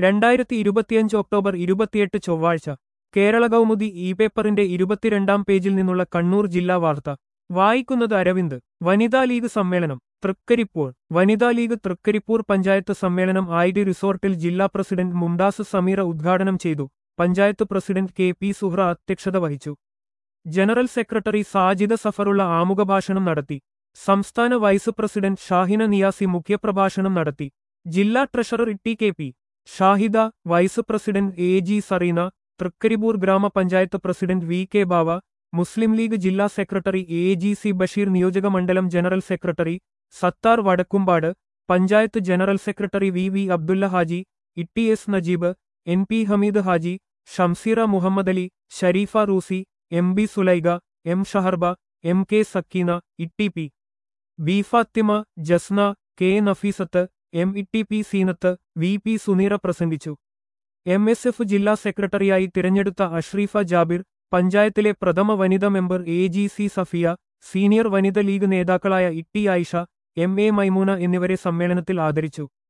രണ്ടായിരത്തി ഇരുപത്തിയഞ്ച് ഒക്ടോബർ ഇരുപത്തിയെട്ട് ചൊവ്വാഴ്ച കേരള കൗമുദി ഇ പേപ്പറിന്റെ ഇരുപത്തിരണ്ടാം പേജിൽ നിന്നുള്ള കണ്ണൂർ ജില്ലാ വാർത്ത വായിക്കുന്നത് അരവിന്ദ് വനിതാ ലീഗ് സമ്മേളനം തൃക്കരിപ്പൂർ വനിതാ ലീഗ് തൃക്കരിപ്പൂർ പഞ്ചായത്ത് സമ്മേളനം ആയിരി റിസോർട്ടിൽ ജില്ലാ പ്രസിഡന്റ് മുംദാസ് സമീറ ഉദ്ഘാടനം ചെയ്തു panchayat president K P Suhra അധ്യക്ഷത വഹിച്ചു ജനറൽ സെക്രട്ടറി സാജിദ സഫറുള്ള ആമുഖഭാഷണം നടത്തി സംസ്ഥാന വൈസ് പ്രസിഡന്റ് ഷാഹിന നിയാസി മുഖ്യപ്രഭാഷണം നടത്തി ജില്ലാ treasurer T K P Shahida vice president A G Sareena Thrikaripur ഗ്രാമപഞ്ചായത്ത് president V K Bava Muslim League ജില്ലാ secretary A G C Basheer നിയോജക മണ്ഡലം general secretary Sathar Vadakkumpad panchayat general secretary V V Abdulla Haji ഇട്ടി S Najeeb N P Hameed Haji Shamseera Muhammad Ali Shareefa Roosi M B Sulaiga M Shaharba M K Sakeena ഇട്ടി P B Fathima Jasna K Nafeesath M ഇട്ടി P Seenath V P Suneera പ്രസംഗിച്ചു M S F ജില്ലാ സെക്രട്ടറിയായി തിരഞ്ഞെടുത്ത അഷ്റീഫ ജാബിർ പഞ്ചായത്തിലെ പ്രഥമ വനിത member A G C Safiya senior വനിത ലീഗ് നേതാക്കളായ ഇട്ടി ആയിഷ എം എ മൈമൂന എന്നിവരെ സമ്മേളനത്തിൽ ആദരിച്ചു